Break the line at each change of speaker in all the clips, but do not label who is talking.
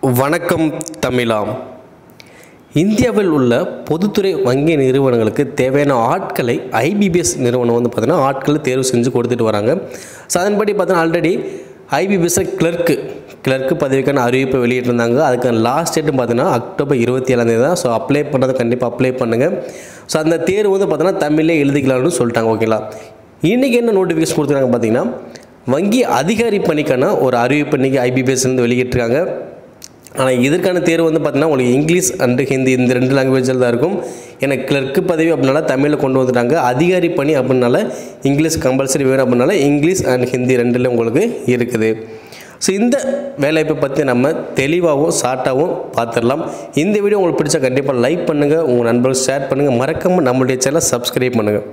வணக்கம் தமிழாம் இந்தியாவில் உள்ள பொதுத்துறை வங்கி நிறுவனங்களுக்கு தேவையான ஆட்களை ஐபிபிஎஸ் நிறுவனம் வந்து பார்த்தீங்கன்னா ஆட்களை தேர்வு செஞ்சு கொடுத்துட்டு வராங்க ஸோ அதன்படி பார்த்தீங்கன்னா ஆல்ரெடி ஐபிபிஎஸ்ஸில் கிளர்க்கு கிளர்க்கு பதவிக்கான அறிவிப்பை வெளியிட்டிருந்தாங்க அதுக்கான லாஸ்ட் டேட்னு பார்த்தீங்கன்னா அக்டோபர் இருபத்தி ஏழாந்தேதி தான் ஸோ அப்ளை பண்ணுறது கண்டிப்பாக அப்ளை பண்ணுங்கள் ஸோ அந்த தேர்வு வந்து பார்த்தீங்கன்னா தமிழ்லே எழுதிக்கலாம்னு சொல்லிட்டாங்க ஓகேங்களா இன்றைக்கி என்ன நோட்டிஃபிகேஷன் கொடுத்துருக்காங்க பார்த்தீங்கன்னா வங்கி அதிகாரி பணிக்கான ஒரு அறிவிப்பு இன்றைக்கி ஐபிபிஎஸ்லேருந்து வெளியிட்டிருக்காங்க ஆனால் இதற்கான தேர்வு வந்து பார்த்தீங்கன்னா உங்களுக்கு இங்கிலீஷ் அண்டு ஹிந்தி இந்த ரெண்டு லாங்குவேஜில் தான் இருக்கும் எனக்கு கிளர்க்கு பதவி அப்படின்னால தமிழில் கொண்டு வந்துட்டாங்க அதிகாரி பணி அப்படின்னால இங்கிலீஷ் கம்பல்சரி வேணும் அப்படின்னால இங்கிலீஷ் அண்ட் ஹிந்தி ரெண்டுல உங்களுக்கு இருக்குது ஸோ இந்த வேலைப்பை பற்றி நம்ம தெளிவாகவும் ஷார்ட்டாகவும் பார்த்துடலாம் இந்த வீடியோ உங்களுக்கு பிடிச்சா கண்டிப்பாக லைக் பண்ணுங்கள் உங்கள் நண்பர்களுக்கு ஷேர் பண்ணுங்கள் மறக்காமல் நம்மளுடைய சேனலை சப்ஸ்கிரைப் பண்ணுங்கள்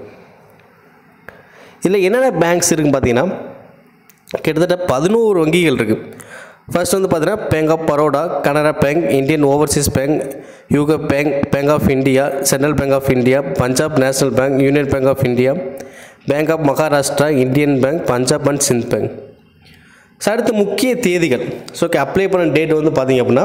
இதில் என்னென்ன பேங்க்ஸ் இருக்குன்னு பார்த்தீங்கன்னா கிட்டத்தட்ட பதினோரு வங்கிகள் இருக்குது ஃபர்ஸ்ட் வந்து பார்த்தீங்கன்னா bank of Baroda Canara bank Indian overseas bank UCO bank bank of India central bank of India Punjab national bank union bank of India bank of Maharashtra Indian bank Punjab and Sind bank so அடுத்த முக்கிய தேதிகள் ஸோ ஓகே அப்ளை பண்ண date வந்து பார்த்தீங்க அப்படின்னா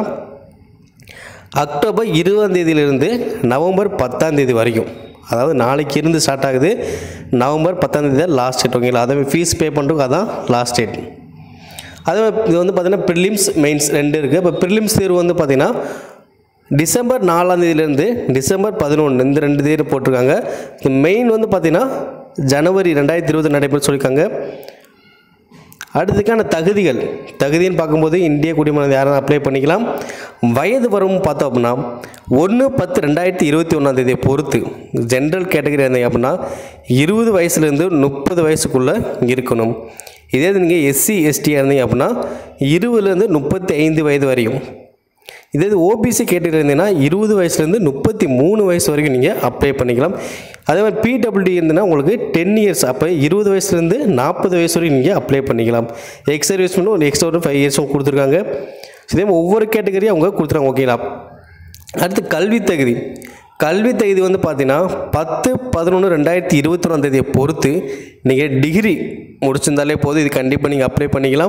October இருபதாம் தேதியிலிருந்து November பத்தாம் தேதி வரைக்கும் அதாவது நாளைக்கு இருந்து ஸ்டார்ட் ஆகுது நவம்பர் பத்தாம் தேதி தான் லாஸ்ட் டேட் ஓகேங்களா அதே ஃபீஸ் பே பண்ணுறதுக்கு அதான் லாஸ்ட் டேட் அதே மாதிரி இது வந்து பார்த்திங்கன்னா ப்ரிலிம்ஸ் மெயின்ஸ் ரெண்டு இருக்குது இப்போ ப்ரிலிம்ஸ் தேர்வு வந்து பார்த்திங்கன்னா டிசம்பர் நாலாம் தேதியிலேருந்து டிசம்பர் பதினொன்று இந்த ரெண்டு தேதி போட்டிருக்காங்க இந்த மெயின் வந்து பார்த்திங்கன்னா ஜனவரி ரெண்டாயிரத்தி இருபது நடைபெற சொல்லியிருக்காங்க அடுத்துக்கான தகுதிகள் தகுதின்னு பார்க்கும்போது இந்திய குடிமகன் யாரும் அப்ளை பண்ணிக்கலாம் வயது வரவும் பார்த்தோம் அப்படின்னா ஒன்று பத்து ரெண்டாயிரத்தி இருபத்தி ஒன்றாம் தேதியை பொறுத்து ஜென்ரல் கேட்டகரி இருந்தீங்க அப்படின்னா இருபது வயசுலேருந்து முப்பது வயசுக்குள்ளே இருக்கணும் இதே இது நீங்கள் எஸ்சி எஸ்டியாக இருந்தீங்க அப்படின்னா இருபதுலேருந்து முப்பத்தி ஐந்து வயது வரையும் இதே இது ஓபிசி கேட்டகரி இருந்தீங்கன்னா இருபது வயசுலேருந்து முப்பத்தி மூணு வயசு வரைக்கும் நீங்கள் அப்ளை பண்ணிக்கலாம் அதே மாதிரி பிடபிள்யூடி இருந்ததுன்னா உங்களுக்கு டென் இயர்ஸ் அப்போ இருபது வயசுலேருந்து நாற்பது வயசு வரைக்கும் நீங்கள் அப்ளை பண்ணிக்கலாம் எக்ஸ் சர்வீஸ்மெண்ட் ஒரு எக்ஸ்ட்ரா ஒரு ஃபைவ் இயர்ஸும் கொடுத்துருக்காங்க இதே மாதிரி ஒவ்வொரு கேட்டகரியும் அவங்க கொடுத்துருக்காங்க ஓகேங்களா அடுத்து கல்வி தகுதி கல்வி தகுதி வந்து பார்த்தீங்கன்னா பத்து பதினொன்று ரெண்டாயிரத்தி இருபத்தொன்னாம் தேதியை பொறுத்து நீங்கள் டிகிரி முடிச்சிருந்தாலே போதும் இது கண்டிப்பாக நீங்கள் அப்ளை பண்ணிக்கலாம்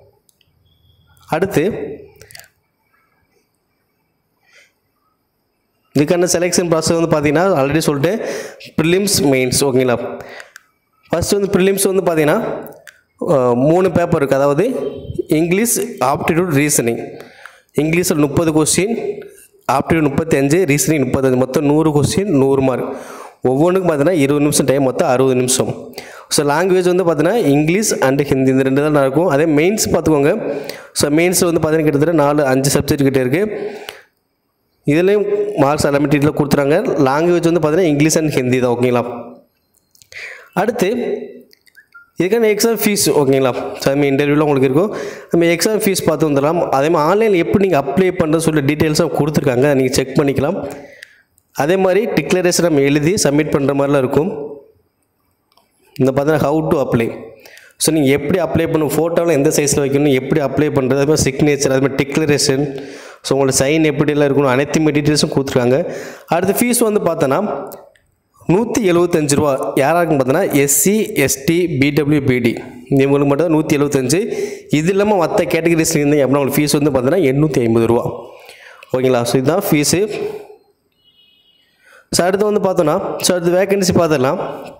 அடுத்து இதுக்கான செலெக்ஷன் ப்ராசஸ் வந்து பார்த்தீங்கன்னா ஆல்ரெடி சொல்லிட்டு ப்ரிலிம்ஸ் மெயின்ஸ் ஓகேங்களா ஃபஸ்ட் வந்து ப்ரிலிம்ஸ் வந்து பார்த்தீங்கன்னா அஹ், மூணு பேப்பர் இருக்குது அதாவது இங்கிலீஷ் ஆப்டிடியூட் ரீசனிங் இங்கிலீஷில் முப்பது கொஸ்டின் ஆப்டிடியூட் முப்பத்தஞ்சு ரீசனிங் முப்பத்தஞ்சு மொத்தம் நூறு கொஸ்டின் நூறு மார்க் ஒவ்வொன்றுக்கும் பார்த்தீங்கன்னா இருபது நிமிஷம் டைம் மொத்தம் அறுபது நிமிஷம் ஸோ லாங்குவேஜ் வந்து பார்த்தீங்கன்னா இங்கிலீஷ் அண்டு ஹிந்தி இந்த ரெண்டு தான் இருக்கும் அதே மெயின்ஸ் பார்த்துக்கோங்க ஸோ மெயின்ஸ் வந்து பார்த்தீங்கன்னா கிட்டத்தட்ட நாலு அஞ்சு சப்ஜெக்ட் கிட்டே இருக்குது இதுலேயும் மார்க்ஸ் எல்லாமே டீட்டெயில் கொடுத்துறாங்க லாங்குவேஜ் வந்து பார்த்தீங்கன்னா இங்கிலீஷ் அண்ட் ஹிந்தி தான் ஓகேங்களா அடுத்து இதுக்கான எக்ஸாம் ஃபீஸ் ஓகேங்களா ஸோ அதுமாதிரி இன்டர்வியூவில் உங்களுக்கு இருக்கும் நம்ம எக்ஸாம் ஃபீஸ் பார்த்து வந்துடலாம் அதே மாதிரி ஆன்லைனில் எப்படி நீங்கள் அப்ளை பண்ணுறது சொல்லி டீட்டெயில்ஸாக கொடுத்துருக்காங்க நீங்கள் செக் பண்ணிக்கலாம் அதே மாதிரி டிக்ளரேஷன் நம்ம எழுதி சப்மிட் பண்ணுற மாதிரிலாம் இருக்கும் இந்த பார்த்தீங்கன்னா ஹவு டு அப்ளை ஸோ நீங்கள் எப்படி அப்ளை பண்ணணும் ஃபோட்டோவில் எந்த சைஸில் வைக்கணும் எப்படி அப்ளை பண்ணுறது அது மாதிரி சிக்னேச்சர் அது மாதிரி டிக்ளரேஷன் ஸோ உங்களோட சைன் எப்படிலாம் இருக்கணும் அனைத்து டீட்டெயில்ஸும் கொடுத்துருக்காங்க அடுத்து ஃபீஸ் வந்து பார்த்தோன்னா நூற்றி எழுபத்தஞ்சு ரூபா யாராருக்குன்னு பார்த்தோன்னா எஸ்சி எஸ்டி பிடபிள்யூபிடி இவங்களுக்கு மட்டும் நூற்றி எழுபத்தஞ்சு இது இல்லாமல் மற்ற கேட்டகரிஸில் இருந்தீங்க அப்படின்னா உங்களுக்கு ஃபீஸ் வந்து பார்த்தோன்னா எண்ணூற்றி ஐம்பது ரூபா ஓகேங்களா ஸோ இதுதான் ஃபீஸு ஸோ அடுத்து வந்து பார்த்தோன்னா ஸோ அடுத்து வேகன்சி பார்த்துடலாம்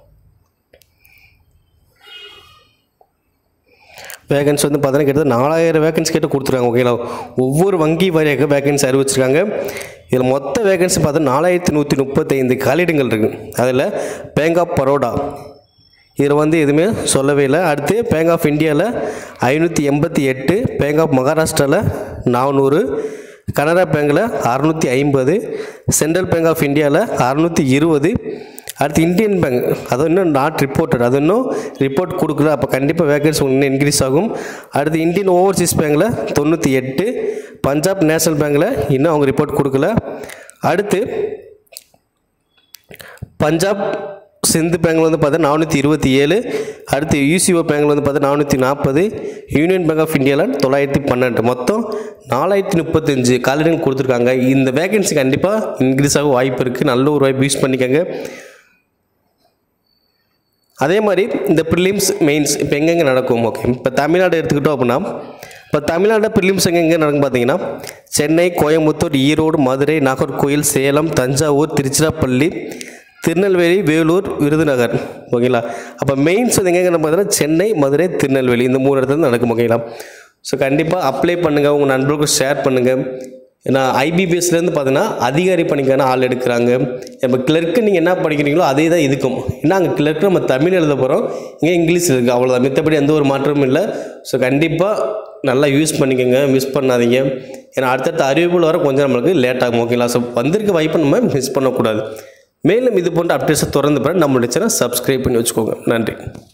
வேகன்சி வந்து பார்த்தீங்கன்னா கிட்டத்தட்ட நாலாயிரம் வேகன்சி கேட்டு கொடுத்துருக்காங்க ஓகேங்களா ஒவ்வொரு வங்கி வாரியாக வேகன்சி அறிவிச்சிருக்காங்க இதில் மொத்த வேகன்சி பார்த்தா நாலாயிரத்தி நூற்றி முப்பத்தைந்து காலிடங்கள் இருக்குது அதில் பேங்க் ஆஃப் பரோடா இதில் வந்து எதுவுமே சொல்லவே இல்லை அடுத்து பேங்க் ஆஃப் இந்தியாவில் ஐநூற்றி எண்பத்தி எட்டு பேங்க் ஆஃப் மகாராஷ்டிராவில் நானூறு கனரா பேங்கில் அறநூற்றி ஐம்பது சென்ட்ரல் பேங்க் ஆஃப் இந்தியாவில் அறநூற்றி இருபது அடுத்து இந்தியன் பேங்க் அது இன்னும் நாட் ரிப்போர்ட்டட் அது இன்னும் ரிப்போர்ட் கொடுக்கல அப்போ கண்டிப்பாக வேகன்சி இன்னும் இன்க்ரீஸ் ஆகும் அடுத்து இந்தியன் ஓவர்சீஸ் பேங்கில் தொண்ணூற்றி எட்டு பஞ்சாப் நேஷனல் பேங்கில் இன்னும் அவங்க ரிப்போர்ட் கொடுக்கல அடுத்து பஞ்சாப் சிந்து பேங்கில் வந்து பார்த்தா நானூற்றி இருபத்தி ஏழு அடுத்து யூசிஓ பேங்கில் வந்து பார்த்தா நானூற்றி நாற்பது யூனியன் பேங்க் ஆஃப் இந்தியாவில் தொள்ளாயிரத்தி பன்னெண்டு மொத்தம் நாலாயிரத்தி முப்பத்தஞ்சு காலிடங்கள் கொடுத்துருக்காங்க இந்த வேகன்சி கண்டிப்பாக இன்க்ரீஸ் ஆக வாய்ப்பு இருக்குது நல்ல ஒரு வாய்ப்பு யூஸ் பண்ணிக்கோங்க அதே மாதிரி இந்த ப்ரிலிம்ஸ் மெயின்ஸ் இப்போ எங்கெங்கே நடக்கும் ஓகே இப்போ தமிழ்நாடு எடுத்துக்கிட்டோம் அப்படின்னா இப்போ தமிழ்நாடு ப்ரிலிம்ஸ் எங்கே எங்கே நடக்கும் பார்த்தீங்கன்னா சென்னை கோயம்புத்தூர் ஈரோடு மதுரை நாகர்கோயில் சேலம் தஞ்சாவூர் திருச்சிராப்பள்ளி திருநெல்வேலி வேலூர் விருதுநகர் ஓகேங்களா அப்போ மெயின்ஸ் வந்து எங்கெங்க பார்த்தீங்கன்னா சென்னை மதுரை திருநெல்வேலி இந்த மூணு இடத்துல நடக்கும் ஓகேங்களா ஸோ கண்டிப்பாக அப்ளை பண்ணுங்கள் உங்கள் நண்பர்களுக்கு ஷேர் பண்ணுங்கள் ஏன்னா ஐபிபிஎஸ்லேருந்து பார்த்தீங்கன்னா அதிகாரி பணிக்கான ஆள் எடுக்கிறாங்க இப்போ கிளர்க்கு நீங்கள் என்ன படிக்கிறீங்களோ அதே தான் இதுக்கும் ஏன்னா அங்கே கிளர்க்கு நம்ம தமிழ் எழுத போகிறோம் இங்கே இங்கிலீஷ் இருக்குது அவ்வளோதான் மித்தபடி எந்த ஒரு மாற்றமும் இல்லை ஸோ கண்டிப்பாக நல்லா யூஸ் பண்ணிக்கோங்க மிஸ் பண்ணாதீங்க ஏன்னா அடுத்தடுத்த அறிவிப்புகள் வர கொஞ்சம் நம்மளுக்கு லேட் ஆகும் ஓகேங்களா ஸோ வந்திருக்க வாய்ப்பை நம்ம மிஸ் பண்ணக்கூடாது மேலும் இது போன்ற அப்டேட்ஸை திறந்து பிறகு நம்மளுடைய சேனல் சப்ஸ்கிரைப் பண்ணி வச்சுக்கோங்க நன்றி